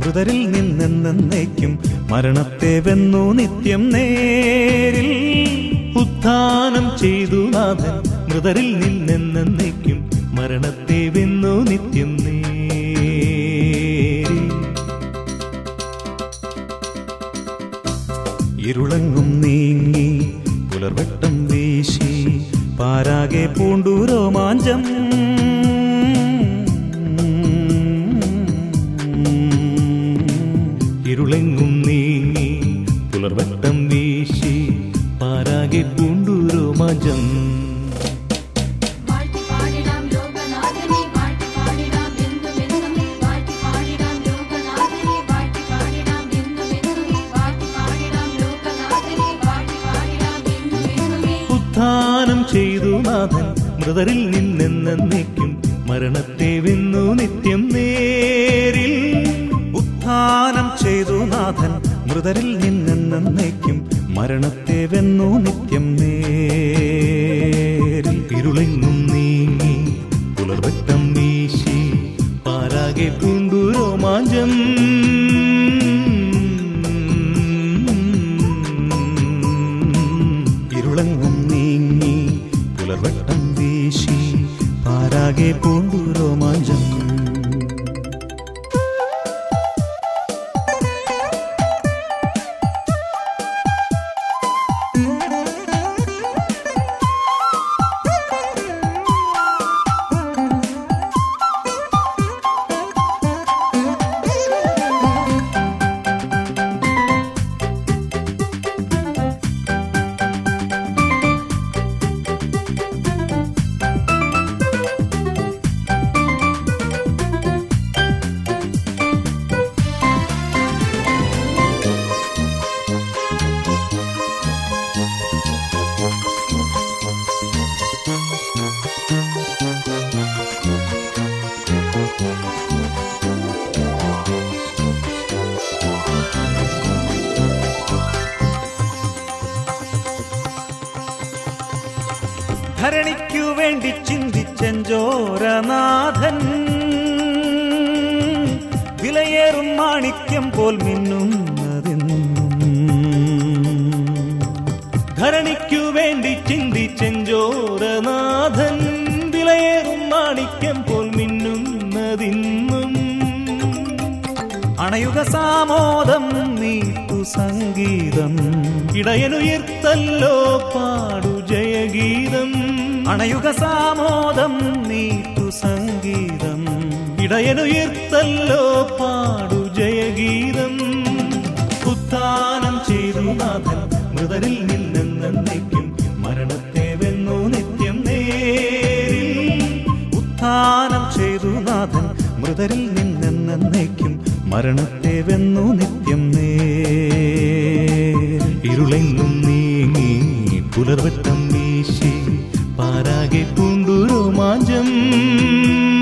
മൃതരിൽ നിന്നെന്നേക്കും മരണത്തെ വെന്നു നിത്യം നേരിൽ ഉത്ഥാനം ചെയ്തു നാഥൻ മൃതരിൽ നിന്നെന്നേക്കും മരണത്തെ വെന്നു നിത്യം നേരിൽ ഇരുളങ്ങും നീങ്ങി പുലർവെട്ടം വീശി പാരാകെ പൂണ്ടു രോമാഞ്ചം ഇരുളെങ്ങും നീങ്ങി പുലർവെട്ടം വീശി പാരാകെ പൂണ്ടു രോമാഞ്ചം വാഴ്ത്തി പാടിടാം ലോകനാഥനെ വാഴ്ത്തി പാടിടാം എന്നുമെന്നും വാഴ്ത്തി പാടിടാം ലോകനാഥനെ വാഴ്ത്തി പാടിടാം എന്നുമെന്നും വാഴ്ത്തി പാടിടാം ലോകനാഥനെ വാഴ്ത്തി പാടിടാം എന്നുമെന്നും ഉത്ഥാനം ചെയ്തു നാഥൻ മൃതരിൽ നിന്നെന്നേക്കും മരണത്തെ വെന്നു നിത്യം നേരിൽ ഉത്ഥാനം ചെയ്തു നാഥൻ മൃതരിൽ നിന്നെന്നേക്കും മരണത്തെ വെന്നു നിത്യം നേരിൽ ഇരുളെങ്ങും നീങ്ങി പുലർവട്ടം വീശി പാരാകെ പൂണ്ടു രോമാഞ്ചം ഇരുളങ്ങും നീങ്ങി പുലർവട്ടം വീശി പാരാകെ പൂണ്ടു രോമാഞ്ചം ധരണിക്കു വേണ്ടി ചിന്തിച്ചെഞ്ചോരനാഥൻ വിലയേറും മാണിക്യം പോൽ മിന്നുന്നതെന്നും ധരണിക്കു വേണ്ടി ചിന്തിച്ചെഞ്ചോരനാഥൻ വിലയേറും മാണിക്യം പോൽ മിന്നുന്നതിന്നും അണയുക സാമോദം നീട്ടു സംഗീതം ഇടയനുയർത്തല്ലോ പാടു ജയഗീതം അണയുക സാമോദം നീട്ടു സംഗീതം ഇടയനുയർത്തല്ലോ പാടു ജയഗീതം ഉത്ഥാനം ചെയ്തു നാഥൻ മൃതരിൽ നിന്നെന്നേക്കും മരണത്തെ വെന്നു നിത്യം നേരിൽ ഉത്ഥാനം ചെയ്തു നാഥൻ മൃതരിൽ നിന്നെന്നേക്കും മരണത്തെ വെന്നു നിത്യം നേരിൽ ഇരുളെങ്ങും നീങ്ങി പുലർവട്ടം വീശി പാരാകെ പൂണ്ടു രോമാഞ്ചം